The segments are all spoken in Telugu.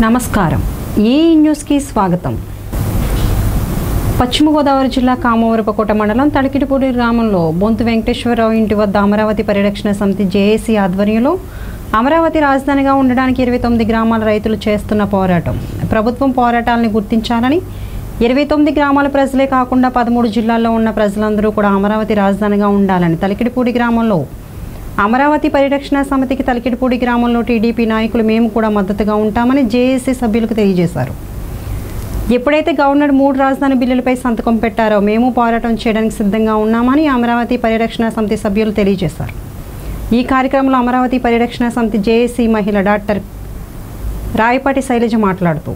నమస్కారం ఈ న్యూస్కి స్వాగతం పశ్చిమ గోదావరి జిల్లా కామవరపకోట మండలం తడికిటిపూడి గ్రామంలో బొంతు వెంకటేశ్వరరావు ఇంటి వద్ద అమరావతి పరిరక్షణ సమితి జేఏసీ ఆధ్వర్యంలో అమరావతి రాజధానిగా ఉండడానికి ఇరవై తొమ్మిది గ్రామాల రైతులు చేస్తున్న పోరాటం ప్రభుత్వం పోరాటాలను గుర్తించాలని ఇరవై తొమ్మిది గ్రామాల ప్రజలే కాకుండా పదమూడు జిల్లాల్లో ఉన్న ప్రజలందరూ కూడా అమరావతి రాజధానిగా ఉండాలని తలికిడిపూడి గ్రామంలో అమరావతి పరిరక్షణ సమితికి తలికిడిపూడి గ్రామంలో టీడీపీ నాయకులు మేము కూడా మద్దతుగా ఉంటామని జేఏసీ సభ్యులకు తెలియజేశారు ఎప్పుడైతే గవర్నర్ మూడు రాజధాని బిల్లులపై సంతకం పెట్టారో మేము పోరాటం చేయడానికి సిద్ధంగా ఉన్నామని అమరావతి పరిరక్షణ సమితి సభ్యులు తెలియజేశారు ఈ కార్యక్రమంలో అమరావతి పరిరక్షణ సమితి జేఏసీ మహిళ డాక్టర్ రాయపాటి శైలజ మాట్లాడుతూ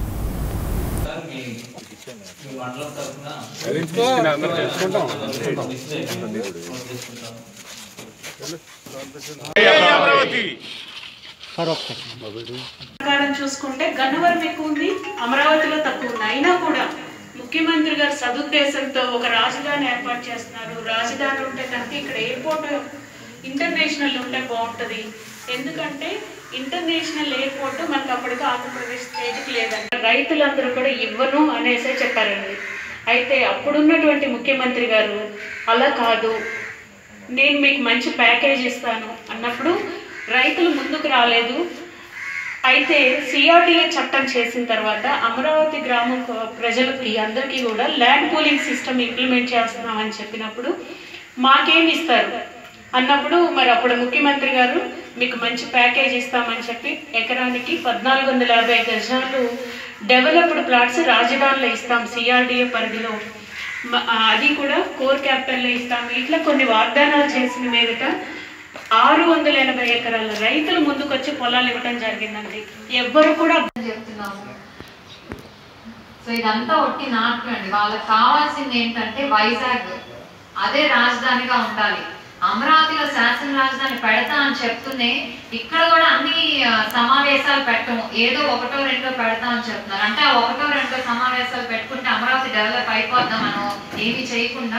మీ మండలం తరఫున ప్రకారం చూసుకుంటే గన్నవరం ఎక్కువ ఉంది అమరావతిలో తక్కువ ఉంది అయినా కూడా ముఖ్యమంత్రి గారు సదుద్దేశంతో ఒక రాజధాని ఏర్పాటు చేస్తున్నారు రాజధాని ఉంటే కనుక ఇక్కడ ఎయిర్పోర్ట్ ఇంటర్నేషనల్ ఉంటే బాగుంటుంది ఎందుకంటే ఇంటర్నేషనల్ ఎయిర్పోర్ట్ మనకు అప్పటికి ఆంధ్రప్రదేశ్ స్టేట్కి లేదంట రైతులందరూ కూడా ఇవ్వను అనేసే చెప్పారండి అయితే అప్పుడున్నటువంటి ముఖ్యమంత్రి గారు అలా కాదు నేను మీకు మంచి ప్యాకేజ్ ఇస్తాను అన్నప్పుడు రైతులు ముందుకు రాలేదు అయితే సిఆర్టీఏ చట్టం చేసిన తర్వాత అమరావతి గ్రామం కొ- ప్రజలకి అందరికీ కూడా ల్యాండ్ పూలింగ్ సిస్టమ్ ఇంప్లిమెంట్ చేస్తున్నామని చెప్పినప్పుడు మాకేం ఇస్తారు అన్నప్పుడు మరి అప్పుడు ముఖ్యమంత్రి గారు మీకు మంచి ప్యాకేజ్ ఇస్తామని చెప్పి ఎకరానికి పద్నాలుగు వందల యాభై గజాలు డెవలప్డ్ ప్లాట్స్ రాజధానిలో ఇస్తాం సిఆర్డిఏ పరిధిలో మ- ఆ, అది కూడా కోర్ క్యాపిటల్లో ఇస్తాము ఇట్లా కొన్ని వాగ్దానాలు చేసిన మీదట ఆరు వందల ఎనభై ఎకరాల రైతులు ముందుకొచ్చి పొలాలు ఇవ్వడం జరిగిందండి ఎవ్వరు కూడా అని చెప్తున్నాము సో ఇదంతా ఒట్టి నాటకం అండి వాళ్ళకి కావాల్సింది ఏంటంటే వైజాగ్ అదే రాజధానిగా ఉండాలి అమరావతిలో శాసన రాజధాని పెడతా అని చెప్తూనే ఇక్కడ కూడా అన్ని ఆ, సమావేశాలు పెట్టము ఏదో ఒకటో రెండో పెడతా అని చెప్తున్నారు అంటే ఆ ఒకటో రెండో సమావేశాలు పెట్టుకుంటే అమరావతి డెవలప్ అయిపోద్దాం మనం ఏమీ చేయకుండా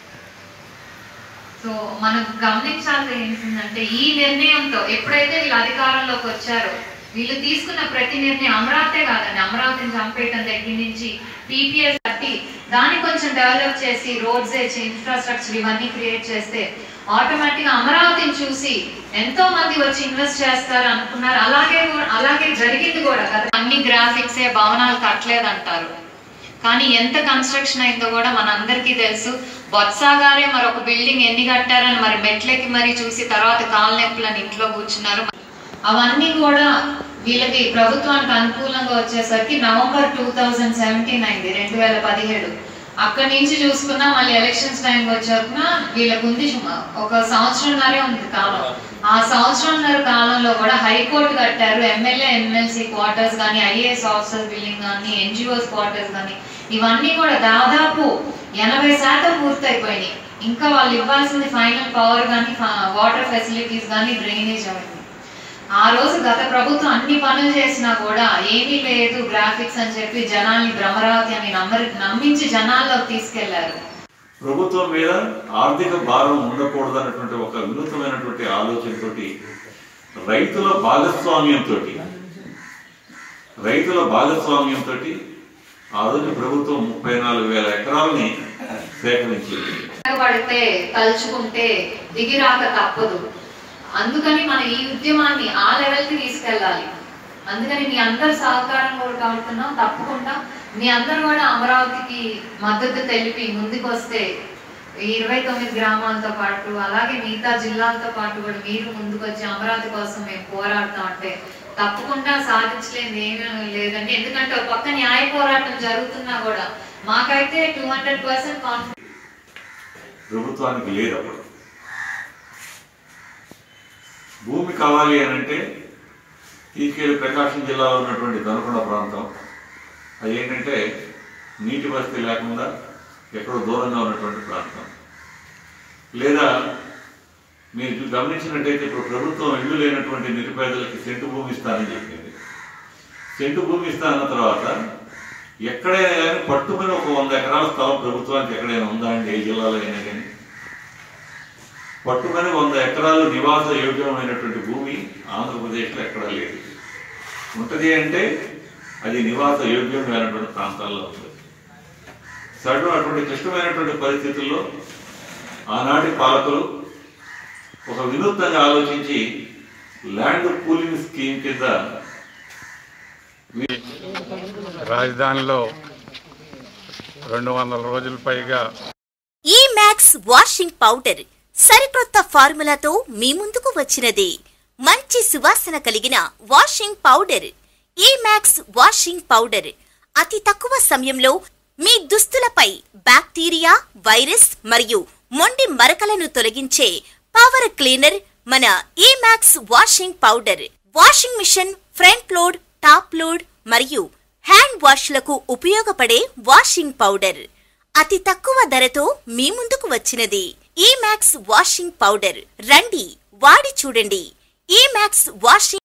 సో మనం గమనించాల్సి ఏంటంటే ఈ నిర్ణయంతో ఎప్పుడైతే వీళ్ళు అధికారంలోకి వచ్చారో వీళ్ళు తీసుకున్న ప్రతి నిర్ణయం అమరావతే కాదండి అమరావతిని చంపేయటం దగ్గర నుంచి టీపీఎస్ కట్టి దాన్ని కొంచెం డెవలప్ చేసి రోడ్స్ ఇన్ఫ్రాస్ట్రక్చర్ ఇవన్నీ క్రియేట్ చేస్తే ఆటోమేటిక్ గా అమరావతిని చూసి ఎంతో మంది వచ్చి ఇన్వెస్ట్ చేస్తారు అనుకున్నారు అలాగే కూడా- అలాగే జరిగింది కూడా కదా అన్ని గ్రాఫిక్సే భవనాలు కట్టలేదంటారు కానీ ఎంత కన్స్ట్రక్షన్ అయిందో కూడా మనందరికీ తెలుసు బొత్సా గారే మరొక బిల్డింగ్ ఎన్ని కట్టారని మరి మెట్లకి మరి చూసి తర్వాత కాలు నొప్పులని ఇంట్లో కూర్చున్నారు అవన్నీ కూడా వీళ్ళకి ప్రభుత్వానికి అనుకూలంగా వచ్చేసరికి నవంబర్ టూ థౌజండ్ సెవెంటీన్ అయింది రెండు వేల పదిహేడు అక్కడి నుంచి చూసుకున్నా మళ్ళీ ఎలక్షన్స్ టైం వచ్చాక వీళ్ళకు ఉంది సుమ- ఒక సంవత్సరంన్నరే ఉంది కాలం ఆ సంవత్సరంన్నర కాలంలో కూడా హైకోర్టు కట్టారు ఎమ్మెల్యే ఎమ్మెల్సీ క్వార్టర్స్ కానీ ఐఏఎస్ ఆఫీసర్ బిల్డింగ్ కానీ ఎన్జిఓస్ క్వార్టర్స్ కానీ ఇవన్నీ కూడా దాదాపు ఎనభై శాతం పూర్తయిపోయినాయి ఇంకా వాళ్ళు ఇవ్వాల్సింది ఫైనల్ పవర్ కానీ వాటర్ ఫెసిలిటీస్ కానీ డ్రైనేజ్ అవన్నీ ఆ రోజు గత ప్రభుత్వం అన్ని పనులు చేసినా కూడా ఏమీ లేదు గ్రాఫిక్స్ అని చెప్పి జనాల్ని భ్రమరావతి అని నమ్మరి నమ్మించి జనాల్లోకి తీసుకెళ్లారు ప్రభుత్వం మీద ఆర్థిక భారం ఉండకూడదు అన్నటువంటి ఒక వినూతమైనటువంటి ఆలోచనతోటి రైతుల భాగస్వామ్యంతో రైతుల భాగస్వామ్యంతో ఆ రోజు ప్రభుత్వం ముప్పై నాలుగు వేల ఎకరాలని సేకరించింది పడితే తలుచుకుంటే దిగిరాక తప్పదు అందుకని మన ఈ ఉద్యమాన్ని ఆ లెవెల్ కి తీసుకెళ్ళాలి అందుకని మీ అందరి సహకారం కూడా కోరుతున్నాం తప్పకుండా మీ అందరు కూడా అమరావతికి మద్దతు తెలిపి ముందుకు వస్తే ఈ ఇరవై తొమ్మిది గ్రామాలతో పాటు అలాగే మిగతా జిల్లాలతో పాటు కూడా మీరు ముందుకు వచ్చి అమరావతి కోసం మేము పోరాడతాం అంటే తప్పకుండా సాధించలేనిది ఏమీ లేదండి ఎందుకంటే ఒక పక్క న్యాయ పోరాటం జరుగుతున్నా కూడా మాకైతే టూ హండ్రెడ్ పర్సెంట్ కాన్ఫిడెన్స్ ప్రభుత్వానికి లేదు అప్పుడు భూమి కావాలి అని అంటే తీసుకెళ్లి ప్రకాశం జిల్లాలో ఉన్నటువంటి దొనకొండ ప్రాంతం అది ఏంటంటే నీటి వసతి లేకుండా ఎక్కడో దూరంగా ఉన్నటువంటి ప్రాంతం లేదా మీరు చూ- గమనించినట్టయితే ఇప్పుడు ప్రభుత్వం ఇల్లు లేనటువంటి నిరుపేదలకి సెంటు భూమి ఇస్తానని చెప్పింది సెంటు భూమి ఇస్తానన్న తర్వాత ఎక్కడైనా కానీ పట్టుమని ఒక వంద ఎకరాల స్థలం ప్రభుత్వానికి ఎక్కడైనా ఉందా అండి ఏ జిల్లాలో అయినా కానీ పట్టుమని వంద ఎకరాలు నివాస యోగ్యమైనటువంటి భూమి ఆంధ్రప్రదేశ్లో ఎక్కడా లేదు ఉంటుంది అంటే అది నివాస యోగ్యమైనటువంటి ప్రాంతాల్లో ఉంటుంది సడన్ అటువంటి క్లిష్టమైనటువంటి పరిస్థితుల్లో ఆనాటి పాలకులు ఒక వినూత్నంగా ఆలోచించి ల్యాండ్ పూలింగ్ స్కీమ్ కింద రాజధానిలో రెండు వందల రోజుల పైగా ఈ మ్యాక్స్ వాషింగ్ పౌడర్ సరికొత్త ఫార్ములాతో మీ ముందుకు వచ్చినది మంచి సువాసన కలిగిన వాషింగ్ పౌడర్ ఈ మ్యాక్స్ వాషింగ్ పౌడర్ అతి తక్కువ సమయంలో మీ దుస్తులపై బ్యాక్టీరియా వైరస్ మరియు మొండి మరకలను తొలగించే పవర్ క్లీనర్ మన ఈ Max washing powder washing machine front load top load మరియు హ్యాండ్ వాష్లకు ఉపయోగపడే వాషింగ్ పౌడర్ అతి తక్కువ ధరతో మీ ముందుకు వచ్చినది ఈ మ్యాక్స్ వాషింగ్ పౌడర్ రండి వాడి చూడండి ఈ మ్యాక్స్ వాషింగ్